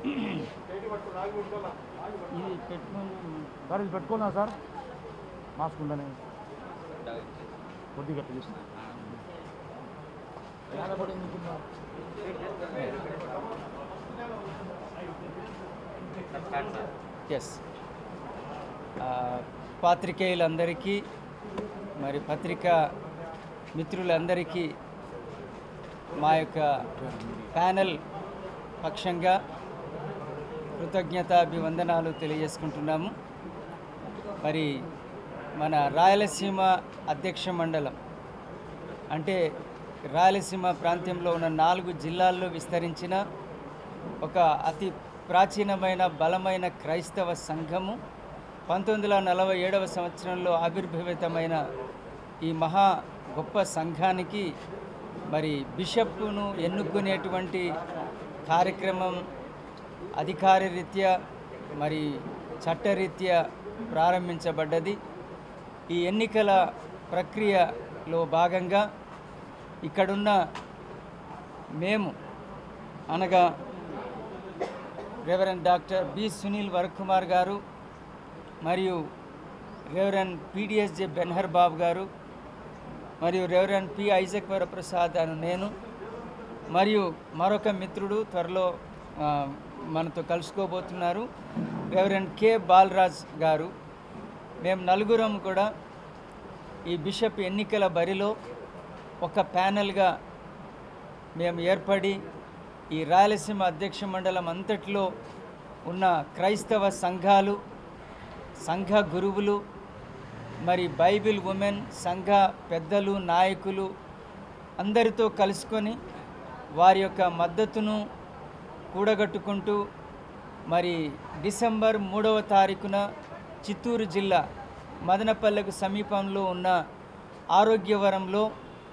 ఇది పెట్టుకొని సార్ ఇది పెట్టుకున్నా సార్ మాస్క్ ఉండనే కొద్దిగా ప్లీజ్ ఎస్ పాత్రికేయులందరికీ మరి పత్రికా మిత్రులందరికీ మా యొక్క ప్యానెల్ పక్షంగా కృతజ్ఞతాభివందనాలు తెలియజేసుకుంటున్నాము మరి మన రాయలసీమ అధ్యక్ష మండలం అంటే రాయలసీమ ప్రాంతంలో ఉన్న నాలుగు జిల్లాల్లో విస్తరించిన ఒక అతి ప్రాచీనమైన బలమైన క్రైస్తవ సంఘము పంతొమ్మిది వందల నలభై ఏడవ సంవత్సరంలో ఆవిర్భవితమైన ఈ మహా గొప్ప సంఘానికి మరి బిషప్ను ఎన్నుకునేటువంటి కార్యక్రమం అధికార రీత్యా మరి చట్టరీత్యా ప్రారంభించబడ్డది ఈ ఎన్నికల ప్రక్రియలో భాగంగా ఇక్కడున్న మేము అనగా reverend doctor B Sunil Varakumar garu మరియు రెవరెండ్ పిడిఎస్జే బెన్హర్ బాబు గారు మరియు రెవరెండ్ పి ఐజక్ వరప్రసాద్ అని నేను మరియు మరొక మిత్రుడు త్వరలో ఆ, మనతో కలుసుకోబోతున్నారు రెవరెండ్ కె బాలరాజ్ గారు మేము నలుగురం కూడా ఈ బిషప్ ఎన్నికల బరిలో ఒక ప్యానెల్గా మేము ఏర్పడి ఈ రాయలసీమ అధ్యక్ష మండలం అంతట్లో ఉన్న క్రైస్తవ సంఘాలు సంఘ గురువులు మరి బైబిల్ ఉమెన్ సంఘ పెద్దలు నాయకులు అందరితో కలుసుకొని వారి యొక్క మద్దతును కూడగట్టుకుంటూ మరి డిసెంబర్ మూడవ తారీఖున చిత్తూరు జిల్లా మదనపల్లెకు సమీపంలో ఉన్న ఆరోగ్యవరంలో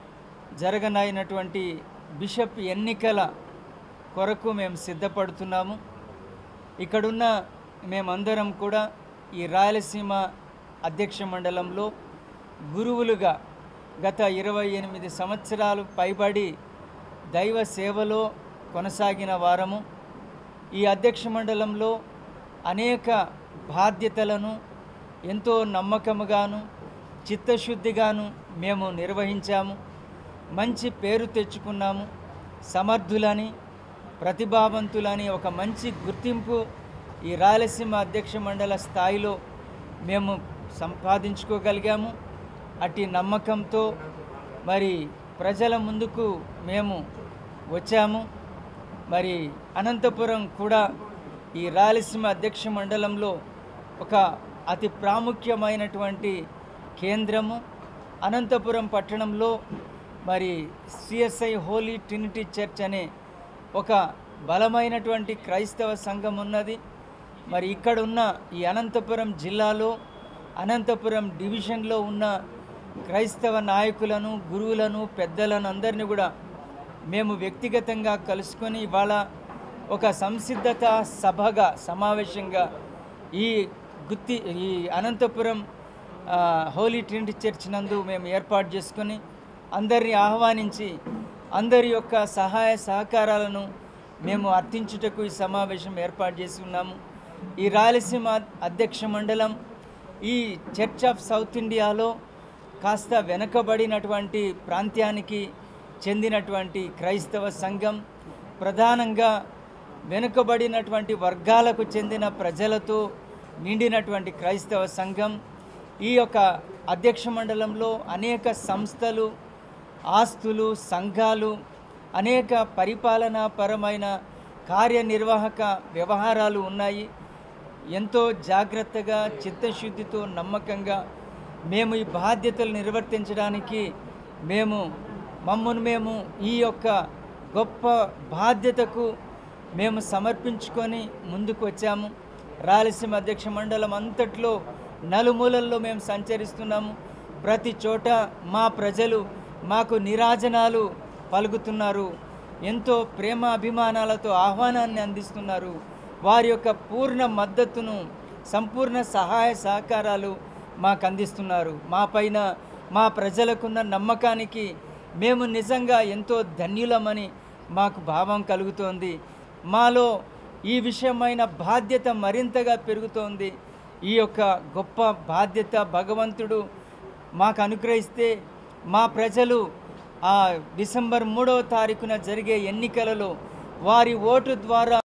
జరగనైనటువంటి బిషప్ ఎన్నికల కొరకు మేము సిద్ధపడుతున్నాము ఇక్కడున్న మేమందరం కూడా ఈ రాయలసీమ అధ్యక్ష మండలంలో గురువులుగా గత ఇరవై ఎనిమిది సంవత్సరాలు పైబడి దైవ సేవలో కొనసాగిన వారము ఈ అధ్యక్ష మండలంలో అనేక బాధ్యతలను ఎంతో నమ్మకముగాను చిత్తశుద్ధిగాను మేము నిర్వహించాము మంచి పేరు తెచ్చుకున్నాము సమర్థులని ప్రతిభావంతులని ఒక మంచి గుర్తింపు ఈ రాయలసీమ అధ్యక్ష మండల స్థాయిలో మేము సంపాదించుకోగలిగాము అట్టి నమ్మకంతో మరి ప్రజల ముందుకు మేము వచ్చాము మరి అనంతపురం కూడా ఈ రాయలసీమ అధ్యక్ష మండలంలో ఒక అతి ప్రాముఖ్యమైనటువంటి కేంద్రము అనంతపురం పట్టణంలో మరి సిఎస్ఐ హోలీ ట్రినిటీ చర్చ్ అనే ఒక బలమైనటువంటి క్రైస్తవ సంఘం ఉన్నది మరి ఇక్కడ ఉన్న ఈ అనంతపురం జిల్లాలో అనంతపురం డివిజన్లో ఉన్న క్రైస్తవ నాయకులను గురువులను పెద్దలను అందరినీ కూడా మేము వ్యక్తిగతంగా కలుసుకొని ఇవాళ ఒక సంసిద్ధత సభగా సమావేశంగా ఈ గుత్తి ఈ అనంతపురం ఆ, హోలీ ట్రినిటీ చర్చ్ నందు మేము ఏర్పాటు చేసుకొని అందరిని ఆహ్వానించి అందరి యొక్క సహాయ సహకారాలను మేము అర్థించుటకు ఈ సమావేశం ఏర్పాటు చేసి ఉన్నాము ఈ రాయలసీమ అధ్యక్ష మండలం ఈ చర్చ్ ఆఫ్ సౌత్ ఇండియాలో కాస్త వెనుకబడినటువంటి ప్రాంతానికి చెందినటువంటి క్రైస్తవ సంఘం ప్రధానంగా వెనుకబడినటువంటి వర్గాలకు చెందిన ప్రజలతో నిండినటువంటి క్రైస్తవ సంఘం ఈ యొక్క అధ్యక్ష మండలంలో అనేక సంస్థలు ఆస్తులు సంఘాలు అనేక పరిపాలనాపరమైన కార్యనిర్వాహక వ్యవహారాలు ఉన్నాయి ఎంతో జాగ్రత్తగా చిత్తశుద్ధితో నమ్మకంగా మేము ఈ బాధ్యతలు నిర్వర్తించడానికి మేము మమ్మల్ని మేము ఈ యొక్క గొప్ప బాధ్యతకు మేము సమర్పించుకొని ముందుకు వచ్చాము రాయలసీమ అధ్యక్ష మండలం అంతట్లో నలుమూలల్లో మేము సంచరిస్తున్నాము ప్రతి చోట మా ప్రజలు మాకు నిరాజనాలు పలుకుతున్నారు ఎంతో ప్రేమ అభిమానాలతో ఆహ్వానాన్ని అందిస్తున్నారు వారి యొక్క పూర్ణ మద్దతును సంపూర్ణ సహాయ సహకారాలు మాకు అందిస్తున్నారు మా పైన మా ప్రజలకున్న నమ్మకానికి మేము నిజంగా ఎంతో ధన్యులమని మాకు భావం కలుగుతోంది మాలో ఈ విషయమైన బాధ్యత మరింతగా పెరుగుతోంది ఈ యొక్క గొప్ప బాధ్యత భగవంతుడు మాకు అనుగ్రహిస్తే మా ప్రజలు ఆ డిసెంబర్ మూడవ తారీఖున జరిగే ఎన్నికలలో వారి ఓటు ద్వారా